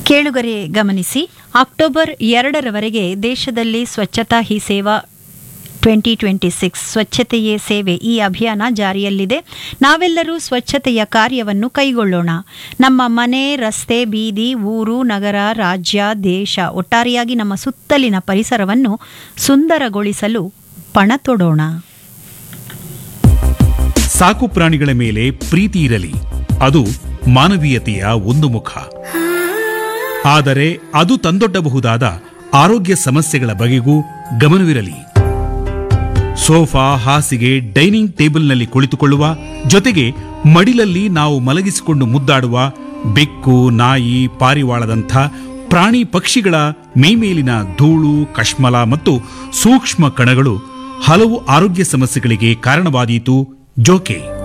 ಕೇಳುಗರೆ ಗಮನಿಸಿ ಅಕ್ಟೋಬರ್ ಎರಡರವರೆಗೆ ದೇಶದಲ್ಲಿ ಸ್ವಚ್ಛತಾ ಹಿ ಸೇವಾ ಟ್ವೆಂಟಿ ಟ್ವೆಂಟಿ ಸಿಕ್ಸ್ ಸ್ವಚ್ಛತೆಯೇ ಸೇವೆ ಈ ಅಭಿಯಾನ ಜಾರಿಯಲ್ಲಿದೆ ನಾವೆಲ್ಲರೂ ಸ್ವಚ್ಛತೆಯ ಕಾರ್ಯವನ್ನು ಕೈಗೊಳ್ಳೋಣ ನಮ್ಮ ಮನೆ ರಸ್ತೆ ಬೀದಿ ಊರು ನಗರ ರಾಜ್ಯ ದೇಶ ಒಟ್ಟಾರೆಯಾಗಿ ನಮ್ಮ ಸುತ್ತಲಿನ ಪರಿಸರವನ್ನು ಸುಂದರಗೊಳಿಸಲು ಪಣ ತೊಡೋಣ ಸಾಕು ಪ್ರಾಣಿಗಳ ಮೇಲೆ ಪ್ರೀತಿ ಇರಲಿ ಅದು ಮಾನವೀಯತೆಯ ಒಂದು ಮುಖ ಆದರೆ ಅದು ತಂದೊಡ್ಡಬಹುದಾದ ಆರೋಗ್ಯ ಸಮಸ್ಯೆಗಳ ಬಗೆಗೂ ಗಮನವಿರಲಿ ಸೋಫಾ ಹಾಸಿಗೆ ಡೈನಿಂಗ್ ಟೇಬಲ್ನಲ್ಲಿ ಕುಳಿತುಕೊಳ್ಳುವ ಜೊತೆಗೆ ಮಡಿಲಲ್ಲಿ ನಾವು ಮಲಗಿಸಿಕೊಂಡು ಮುದ್ದಾಡುವ ಬೆಕ್ಕು ನಾಯಿ ಪಾರಿವಾಳದಂಥ ಪ್ರಾಣಿ ಪಕ್ಷಿಗಳ ಮೈಮೇಲಿನ ಧೂಳು ಕಶ್ಮಲ ಮತ್ತು ಸೂಕ್ಷ್ಮ ಕಣಗಳು ಹಲವು ಆರೋಗ್ಯ ಸಮಸ್ಯೆಗಳಿಗೆ ಕಾರಣವಾದೀತು ಜೋಕೆ